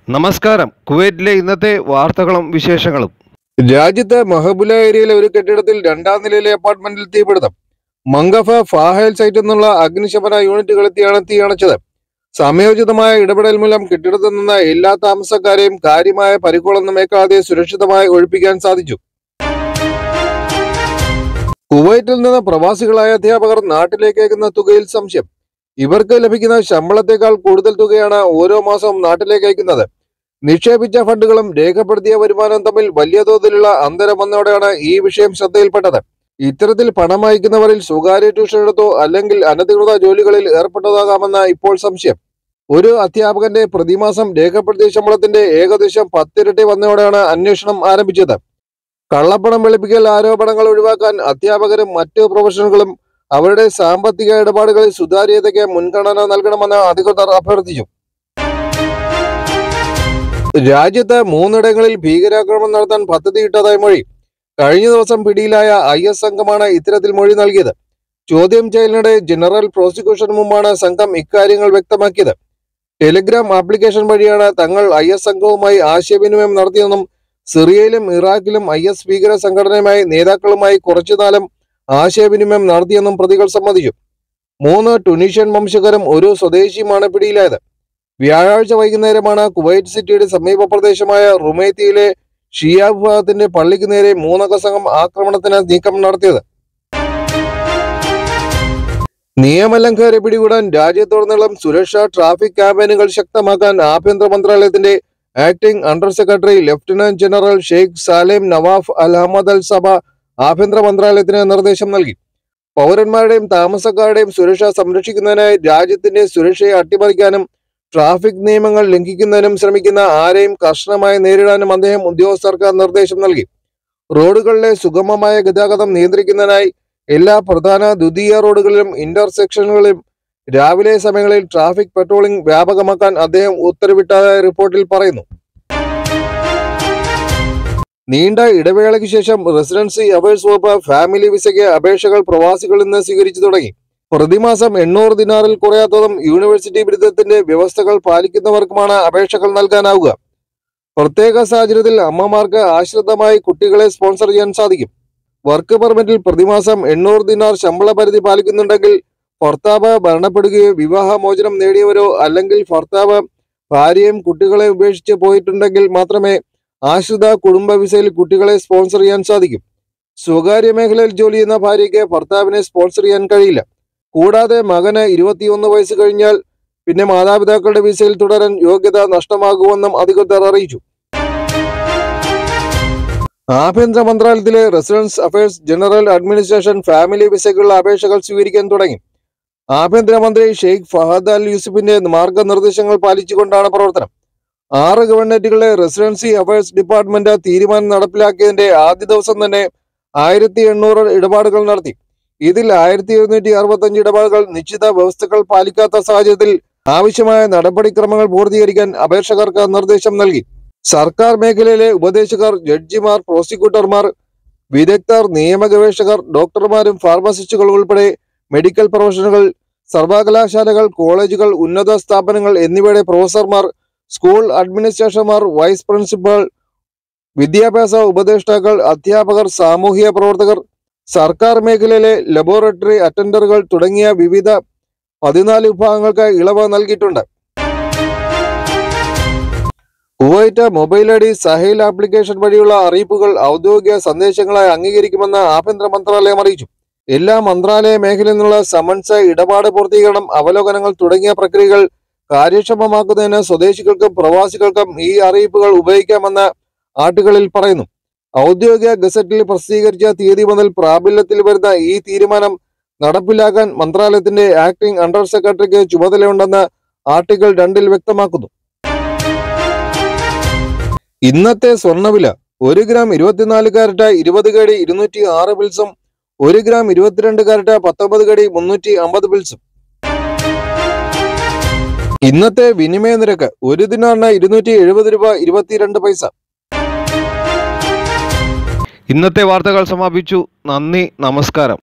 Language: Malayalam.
നമസ്കാരം കുവൈറ്റിലെ ഇന്നത്തെ വാർത്തകളും വിശേഷങ്ങളും രാജ്യത്തെ മഹബുല ഏരിയയിലെ ഒരു കെട്ടിടത്തിൽ രണ്ടാം നിലയിലെ അപ്പാർട്ട്മെന്റിൽ തീപിടുത്തം മംഗഫ ഫാഹേൽ സൈറ്റിൽ നിന്നുള്ള അഗ്നിശമന യൂണിറ്റുകൾ എത്തിയാണ് തീ അണച്ചത് സമയോചിതമായ ഇടപെടൽ മൂലം കെട്ടിടത്തിൽ നിന്ന് എല്ലാ താമസക്കാരെയും കാര്യമായ പരിക്കുകളൊന്നും ഏക്കാതെ സുരക്ഷിതമായി ഒഴിപ്പിക്കാൻ സാധിച്ചു കുവൈറ്റിൽ നിന്ന് പ്രവാസികളായ അധ്യാപകർ നാട്ടിലേക്ക് അയക്കുന്ന തുകയിൽ സംശയം ഇവർക്ക് ലഭിക്കുന്ന ശമ്പളത്തെക്കാൾ കൂടുതൽ തുകയാണ് ഓരോ മാസവും നാട്ടിലേക്ക് അയക്കുന്നത് നിക്ഷേപിച്ച ഫണ്ടുകളും രേഖപ്പെടുത്തിയ വരുമാനവും തമ്മിൽ വലിയ തോതിലുള്ള അന്തരം വന്നതോടെയാണ് ഈ വിഷയം ശ്രദ്ധയിൽപ്പെട്ടത് ഇത്തരത്തിൽ പണം അയക്കുന്നവരിൽ സ്വകാര്യ ട്യൂഷൻ എടുത്തോ അല്ലെങ്കിൽ അനധികൃത ജോലികളിൽ ഏർപ്പെട്ടതാകാമെന്ന ഇപ്പോൾ സംശയം ഒരു അധ്യാപകന്റെ പ്രതിമാസം രേഖപ്പെടുത്തിയ ശമ്പളത്തിന്റെ ഏകദേശം പത്തിരട്ടി വന്നതോടെയാണ് അന്വേഷണം ആരംഭിച്ചത് കള്ളപ്പണം വെളുപ്പിക്കൽ ആരോപണങ്ങൾ ഒഴിവാക്കാൻ അധ്യാപകരും മറ്റു പ്രൊഫഷണലുകളും അവരുടെ സാമ്പത്തിക ഇടപാടുകളിൽ സുതാര്യതയ്ക്ക് മുൻഗണന നൽകണമെന്ന് അധികൃതർ അഭ്യർത്ഥിച്ചു രാജ്യത്ത് മൂന്നിടങ്ങളിൽ ഭീകരാക്രമണം നടത്താൻ പദ്ധതിയിട്ടതായി മൊഴി കഴിഞ്ഞ ദിവസം പിടിയിലായ ഐ എസ് സംഘമാണ് ഇത്തരത്തിൽ മൊഴി നൽകിയത് ചോദ്യം ചെയ്യലിനിടെ ജനറൽ പ്രോസിക്യൂഷന് മുമ്പാണ് സംഘം ഇക്കാര്യങ്ങൾ വ്യക്തമാക്കിയത് ടെലിഗ്രാം ആപ്ലിക്കേഷൻ വഴിയാണ് തങ്ങൾ ഐ എസ് സംഘവുമായി ആശയവിനിമയം നടത്തിയതെന്നും സിറിയയിലും ഇറാഖിലും ഐ എസ് ഭീകര സംഘടനയുമായി നേതാക്കളുമായി കുറച്ചുകാലം ആശയവിനിമയം നടത്തിയെന്നും പ്രതികൾ സമ്മതിച്ചു മൂന്ന് ടുണീഷ്യൻ വംശകരും ഒരു സ്വദേശിയുമാണ് പിടിയിലായത് വ്യാഴാഴ്ച വൈകുന്നേരമാണ് കുവൈറ്റ് സിറ്റിയുടെ സമീപ പ്രദേശമായ റുമേത്തിയിലെ ഷിയ വിഭാഗത്തിന്റെ പള്ളിക്ക് നേരെ മൂന്നംഗ സംഘം ആക്രമണത്തിന് നീക്കം നടത്തിയത് നിയമലംഘകരെ പിടികൂടാൻ രാജ്യത്തുടനീളം സുരക്ഷാ ട്രാഫിക് ക്യാമ്പയിനുകൾ ശക്തമാക്കാൻ ആഭ്യന്തര മന്ത്രാലയത്തിന്റെ acting under secretary lieutenant general Sheikh Salem Nawaf Al Ahmad Al Sabah ആഭ്യന്തര മന്ത്രാലയത്തിന് നിർദ്ദേശം നൽകി പൗരന്മാരുടെയും താമസക്കാരുടെയും സുരക്ഷ സംരക്ഷിക്കുന്നതിനായി രാജ്യത്തിന്റെ സുരക്ഷയെ അട്ടിമറിക്കാനും ട്രാഫിക് നിയമങ്ങൾ ലംഘിക്കുന്നതിനും ശ്രമിക്കുന്ന ആരെയും കർശനമായി നേരിടാനും അദ്ദേഹം ഉദ്യോഗസ്ഥർക്ക് നിർദ്ദേശം നൽകി റോഡുകളിലെ സുഗമമായ ഗതാഗതം നിയന്ത്രിക്കുന്നതിനായി എല്ലാ പ്രധാന ദ്വിതീയ റോഡുകളിലും ഇന്റർസെക്ഷനുകളിലും രാവിലെ സമയങ്ങളിൽ ട്രാഫിക് പെട്രോളിംഗ് വ്യാപകമാക്കാൻ അദ്ദേഹം ഉത്തരവിട്ടതായി റിപ്പോർട്ടിൽ പറയുന്നു നീണ്ട ഇടവേളയ്ക്ക് ശേഷം റെസിഡൻസി അവേഴ്സ് വകുപ്പ് ഫാമിലി വിസയ്ക്ക് അപേക്ഷകൾ പ്രവാസികളിൽ നിന്ന് സ്വീകരിച്ചു തുടങ്ങി പ്രതിമാസം എണ്ണൂറ് ദിനാറിൽ കുറയാത്തതും യൂണിവേഴ്സിറ്റി ബിരുദത്തിന്റെ വ്യവസ്ഥകൾ പാലിക്കുന്നവർക്കുമാണ് അപേക്ഷകൾ നൽകാനാവുക പ്രത്യേക സാഹചര്യത്തിൽ അമ്മമാർക്ക് ആശ്രിതമായി കുട്ടികളെ സ്പോൺസർ ചെയ്യാൻ സാധിക്കും വർക്ക് പെർമിറ്റിൽ പ്രതിമാസം എണ്ണൂറ് ദിനാർ ശമ്പള പരിധി പാലിക്കുന്നുണ്ടെങ്കിൽ ഭർത്താവ് മരണപ്പെടുകയോ വിവാഹമോചനം നേടിയവരോ അല്ലെങ്കിൽ ഭർത്താവ് ഭാര്യയും കുട്ടികളെ ഉപേക്ഷിച്ച് പോയിട്ടുണ്ടെങ്കിൽ മാത്രമേ ആശ്രിത കുടുംബ വിസയിൽ കുട്ടികളെ സ്പോൺസർ ചെയ്യാൻ സാധിക്കും സ്വകാര്യ മേഖലയിൽ ജോലി ചെയ്യുന്ന ഭാര്യയ്ക്ക് ഭർത്താവിനെ സ്പോൺസർ ചെയ്യാൻ കഴിയില്ല കൂടാതെ മകന് ഇരുപത്തിയൊന്ന് വയസ്സ് കഴിഞ്ഞാൽ പിന്നെ മാതാപിതാക്കളുടെ വിസയിൽ തുടരാൻ യോഗ്യത നഷ്ടമാകുമെന്നും അധികൃതർ അറിയിച്ചു ആഭ്യന്തര മന്ത്രാലയത്തിലെ residence affairs general administration family വിസയ്ക്കുള്ള അപേക്ഷകൾ സ്വീകരിക്കാൻ തുടങ്ങി ആഭ്യന്തരമന്ത്രി ഷെയ്ഖ് ഫഹദ് അൽ യൂസുഫിന്റെ മാർഗനിർദ്ദേശങ്ങൾ പാലിച്ചുകൊണ്ടാണ് പ്രവർത്തനം ആറ് ഗവൺമെന്റുകളിലെ റെസിഡൻസി അഫയേഴ്സ് ഡിപ്പാർട്ട്മെന്റ് തീരുമാനം നടപ്പിലാക്കിയതിന്റെ ആദ്യ ദിവസം തന്നെ ആയിരത്തി എണ്ണൂറ് ഇടപാടുകൾ നടത്തി ഇതിൽ ആയിരത്തി എഴുന്നൂറ്റി അറുപത്തഞ്ച് ഇടപാടുകൾ നിശ്ചിത വ്യവസ്ഥകൾ പാലിക്കാത്ത സാഹചര്യത്തിൽ ആവശ്യമായ നടപടിക്രമങ്ങൾ പൂർത്തീകരിക്കാൻ അപേക്ഷകർക്ക് നിർദ്ദേശം നൽകി സർക്കാർ മേഖലയിലെ ഉപദേശകർ ജഡ്ജിമാർ പ്രോസിക്യൂട്ടർമാർ വിദഗ്ധർ നിയമ ഗവേഷകർ ഡോക്ടർമാരും ഫാർമസിസ്റ്റുകൾ ഉൾപ്പെടെ മെഡിക്കൽ പ്രൊഫഷണലുകൾ സർവകലാശാലകൾ കോളേജുകൾ ഉന്നത സ്ഥാപനങ്ങൾ എന്നിവയുടെ പ്രൊഫസർമാർ സ്കൂൾ അഡ്മിനിസ്ട്രേഷന്മാർ വൈസ് പ്രിൻസിപ്പൽ വിദ്യാഭ്യാസ ഉപദേഷ്ടാക്കൾ അധ്യാപകർ സാമൂഹിക പ്രവർത്തകർ സർക്കാർ മേഖലയിലെ ലബോറട്ടറി അറ്റൻഡറുകൾ തുടങ്ങിയ വിവിധ പതിനാല് വിഭാഗങ്ങൾക്ക് ഇളവ് നൽകിയിട്ടുണ്ട് Kuwait mobile I D Sahel application വഴിയുള്ള അറിയിപ്പുകൾ ഔദ്യോഗിക സന്ദേശങ്ങളായി അംഗീകരിക്കുമെന്ന് ആഭ്യന്തര മന്ത്രാലയം അറിയിച്ചു എല്ലാ മന്ത്രാലയ മേഖലയിൽ നിന്നുള്ള സമൻസ് ഇടപാട് പൂർത്തീകരണം അവലോകനങ്ങൾ തുടങ്ങിയ പ്രക്രിയകൾ കാര്യക്ഷമമാക്കുന്നതിന് സ്വദേശികൾക്കും പ്രവാസികൾക്കും ഈ അറിയിപ്പുകൾ ഉപയോഗിക്കാമെന്ന് ആർട്ടുകളിൽ പറയുന്നു ഔദ്യോഗിക ഗസറ്റിൽ പ്രസിദ്ധീകരിച്ച തീയതി മുതൽ പ്രാബല്യത്തിൽ വരുന്ന ഈ തീരുമാനം നടപ്പിലാക്കാൻ മന്ത്രാലയത്തിന്റെ ആക്ടിംഗ് അണ്ടർ സെക്രട്ടറിക്ക് ചുമതലയുണ്ടെന്ന് ആർട്ടിക്കിൾ രണ്ടിൽ വ്യക്തമാക്കുന്നു ഇന്നത്തെ സ്വർണ്ണവില ഒരു ഗ്രാം ഇരുപത്തിനാല് കാരറ്റ് ഇരുപത് കടി ഇരുന്നൂറ്റി ആറ് പിൽസും ഒരു ഗ്രാം ഇരുപത്തിരണ്ട് കാരറ്റ് പത്തൊമ്പത് കടി മുന്നൂറ്റി അമ്പത് പിൽസും ഇന്നത്തെ വിനിമയ നിരക്ക് ഒരു ദിനാറിന് ഇരുന്നൂറ്റി എഴുപത് രൂപ ഇരുപത്തിരണ്ട് പൈസ ഇന്നത്തെ വാർത്തകൾ സമാപിച്ചു നന്ദി നമസ്കാരം